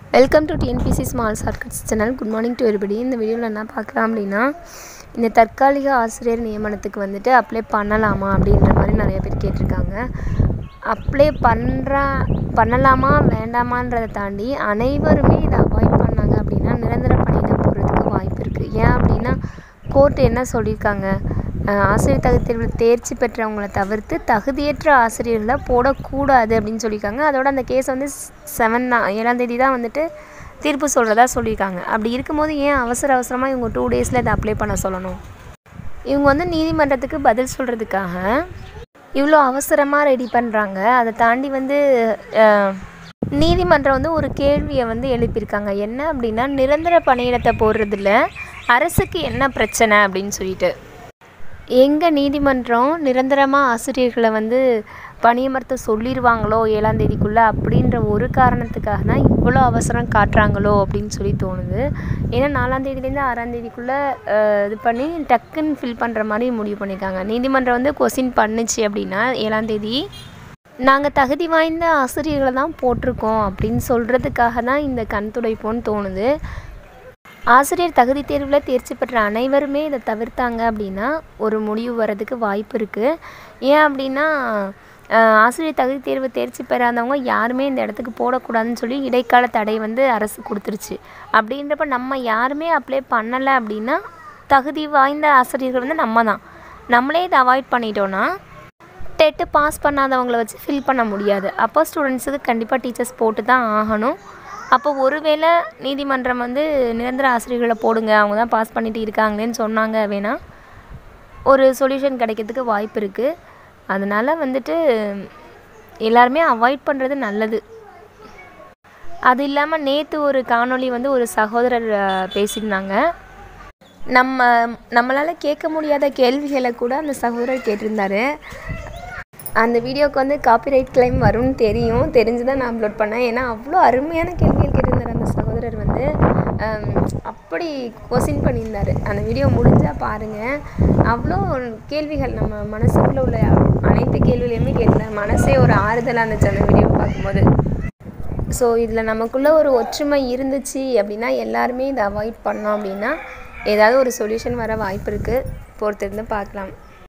welcome to TNPSC small shortcuts channel good morning to everybody இந்த வீடியோவில் என்ன பார்க்கலாம் அப்படின்னா இந்த தற்காலிக ஆசிரியர் நியமனத்துக்கு வந்துட்டு அப்ளை பண்ணலாமா அப்படின்ற மாதிரி நிறைய பேர் கேட்டிருக்காங்க அப்ளை பண்ணுறா பண்ணலாமா வேண்டாமான்றதை தாண்டி அனைவருமே இதை அவாய்ட் பண்ணாங்க அப்படின்னா நிரந்தர பணியில் போகிறதுக்கு வாய்ப்பு இருக்குது ஏன் அப்படின்னா கோர்ட் என்ன சொல்லியிருக்காங்க அஹ் ஆசிரியர் தகுதி தேர்வில் தேர்ச்சி பெற்றவங்கள தவிர்த்து தகுதியற்ற ஆசிரியர்களை போடக்கூடாது அப்படின்னு சொல்லியிருக்காங்க அதோட அந்த கேஸ் வந்து செவன் ஏழாம் தேதி தான் வந்துட்டு தீர்ப்பு சொல்கிறதா சொல்லியிருக்காங்க அப்படி இருக்கும்போது ஏன் அவசர அவசரமாக இவங்க டூ டேஸில் இதை அப்ளை பண்ண சொல்லணும் இவங்க வந்து நீதிமன்றத்துக்கு பதில் சொல்கிறதுக்காக இவ்வளோ அவசரமாக ரெடி பண்ணுறாங்க அதை தாண்டி வந்து அஹ், நீதிமன்றம் வந்து ஒரு கேள்வியை வந்து எழுப்பியிருக்காங்க என்ன அப்படின்னா நிரந்தர பணியிடத்தை போடுறதுல அரசுக்கு என்ன பிரச்சனை அப்படின்னு சொல்லிட்டு எங்கள் நீதிமன்றம் நிரந்தரமாக ஆசிரியர்களை வந்து பணியமர்த்த சொல்லிடுவாங்களோ ஏழாம் தேதிக்குள்ளே அப்படின்ற ஒரு காரணத்துக்காக தான் இவ்வளோ அவசரம் காட்டுறாங்களோ அப்படின்னு சொல்லி தோணுது ஏன்னா நாலாம் தேதியிலேருந்து ஆறாம் தேதிக்குள்ளே இது பண்ணி டக்குன்னு ஃபில் பண்ணுற மாதிரி முடிவு பண்ணியிருக்காங்க நீதிமன்றம் வந்து கொஸ்டின் பண்ணுச்சு அப்படின்னா ஏழாம் தேதி நாங்கள் தகுதி வாய்ந்த ஆசிரியர்களை தான் போட்டிருக்கோம் அப்படின்னு சொல்கிறதுக்காக தான் இந்த கண் துடைப்போன்னு தோணுது ஆசிரியர் தகுதி தேர்வில் தேர்ச்சி பெற்ற அனைவருமே இதை தவிர்த்தாங்க அப்படின்னா ஒரு முடிவு வர்றதுக்கு வாய்ப்பு இருக்குது ஏன் அப்படின்னா அஹ், ஆசிரியர் தகுதி தேர்வு தேர்ச்சி பெறாதவங்க யாருமே இந்த இடத்துக்கு போடக்கூடாதுன்னு சொல்லி இடைக்கால தடை வந்து அரசு கொடுத்துருச்சு அப்படின்றப்ப நம்ம யாருமே அப்ளை பண்ணலை அப்படின்னா தகுதி வாய்ந்த ஆசிரியர்கள் வந்து நம்ம தான் நம்மளே இதை அவாய்ட் பண்ணிட்டோன்னா டெட்டு பாஸ் பண்ணாதவங்கள வச்சு ஃபில் பண்ண முடியாது அப்போ ஸ்டூடெண்ட்ஸுக்கு கண்டிப்பாக டீச்சர்ஸ் போட்டு தான் ஆகணும் அப்போ ஒருவேளை நீதிமன்றம் வந்து நிரந்தர ஆசிரியர்களை போடுங்க அவங்க தான் பாஸ் பண்ணிட்டு இருக்காங்களேன்னு சொன்னாங்க வேணா ஒரு சொல்யூஷன் கிடைக்கிறதுக்கு வாய்ப்பு இருக்குது அதனால் வந்துட்டு எல்லாருமே அவாய்ட் பண்ணுறது நல்லது அது இல்லாமல் நேற்று ஒரு காணொளி வந்து ஒரு சகோதரர் அஹ், பேசியிருந்தாங்க நம்ம நம்மளால் கேட்க முடியாத கேள்விகளை கூட அந்த சகோதரர் கேட்டிருந்தாரு அந்த வீடியோக்கு வந்து காப்பிரைட் கிளைம் வரும்னு தெரியும் தெரிஞ்சு தான் நான் அப்லோட் பண்ணேன் ஏன்னா அவ்வளோ அருமையான கேள்விகள் கேட்டிருந்தார் அந்த சகோதரர் வந்து ஹம், அப்படி கொஸ்டின் பண்ணியிருந்தார் அந்த வீடியோ முடிஞ்சால் பாருங்கள் அவ்வளோ கேள்விகள் நம்ம மனசுக்குள்ளே உள்ள அனைத்து கேள்விகளையுமே கேட்டிருந்தார் மனசே ஒரு ஆறுதலாக இருந்துச்சு அந்த வீடியோ பார்க்கும்போது ஸோ இதில் நமக்குள்ளே ஒரு ஒற்றுமை இருந்துச்சு அப்படின்னா எல்லாருமே இதை அவாய்ட் பண்ணோம் அப்படின்னா ஏதாவது ஒரு சொல்யூஷன் வர வாய்ப்பு இருக்குது பொறுத்திருந்து பார்க்கலாம்